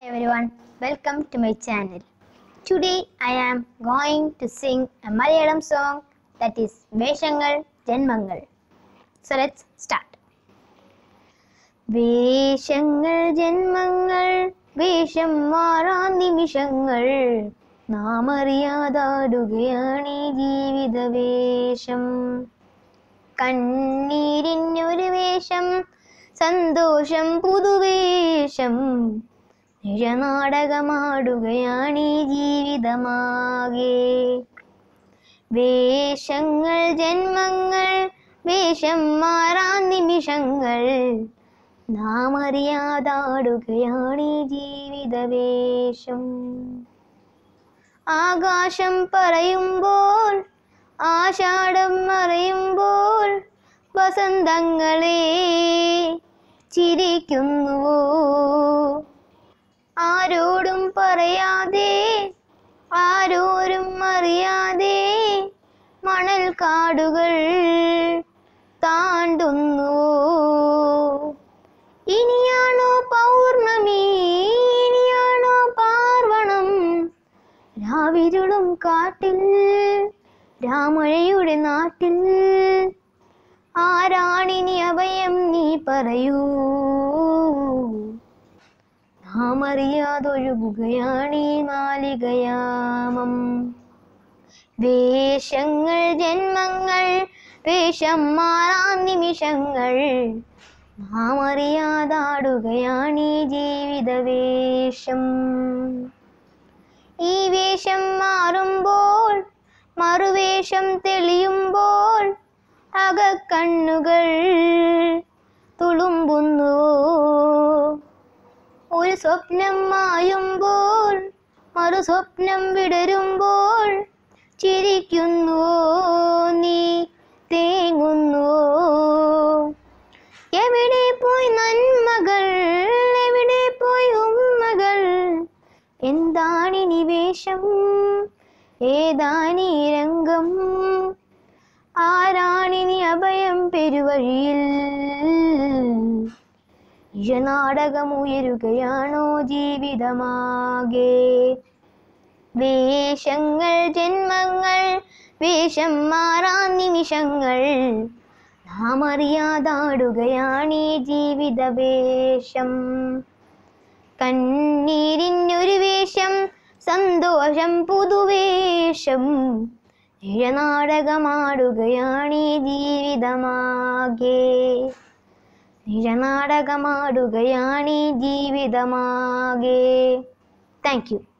everyone, welcome to my channel. Today I am going to sing a Malayalam song that is Veshangal Janmangal. So let's start. വേഷങ്ങൾ ജന്മങ്ങൾ വേഷം മാറാൻ നിമിഷങ്ങൾ നാം അറിയാതാടുകയാണ് ഈ ജീവിത വേഷം കണ്ണീരിനൊരു വേഷം സന്തോഷം പുതുവേഷം നിഴനാടകമാടുകയാണ് ഈ ജീവിതമാകെ വേഷങ്ങൾ ജന്മങ്ങൾ വേഷം മാറാൻ നിമിഷങ്ങൾ നാം അറിയാതാടുകയാണ് ഈ ജീവിതവേഷം ആകാശം പറയുമ്പോൾ ആഷാഢം മറയുമ്പോൾ വസന്തങ്ങളെ ചിരിക്കുന്നുവോ ആരോടും പറയാതെ ആരോരും അറിയാതെ മണൽ കാടുകൾ താണ്ടുന്നുവോ ഇനിയാണോ പൗർണമി ഇനിയാണോ പാർവണം രാവിരുളും കാട്ടിൽ രാമഴയുടെ നാട്ടിൽ ആരാണിനി അഭയം നീ പറയൂ നാം അറിയാതൊഴുകുകയാണ് ഈ മാലികയാമം വേഷങ്ങൾ ജന്മങ്ങൾ വേഷം മാറാൻ നിമിഷങ്ങൾ നാം അറിയാതാടുകയാണ് ഈ ജീവിതവേഷം ഈ വേഷം മാറുമ്പോൾ മറുവേഷം തെളിയുമ്പോൾ അകക്കണ്ണുകൾ തുളുമ്പുന്നുവോ ഒരു സ്വപ്നം മായുമ്പോൾ മറു സ്വപ്നം വിടരുമ്പോൾ ചിരിക്കുന്നുവോ നീ തേങ്ങുന്നുവോ എവിടെ പോയി നന്മകൾ എവിടെ പോയി ഉമ്മകൾ എന്താണിനി വേഷം ഏതാണീ രംഗം ആരാണിനി അഭയം പെരുവഴിയിൽ നാടകമുയരുകയാണോ ജീവിതമാകെ വേഷങ്ങൾ ജന്മങ്ങൾ വേഷം മാറാൻ നിമിഷങ്ങൾ നാം അറിയാതാടുകയാണ് ഈ ജീവിതവേഷം കണ്ണീരിനൊരു വേഷം സന്തോഷം പുതുവേഷം നിഴനാടകമാടുകയാണ് ഈ ജീവിതമാകെ നിഴനാടകമാടുകയാണ് ഈ ജീവിതമാകെ താങ്ക് യു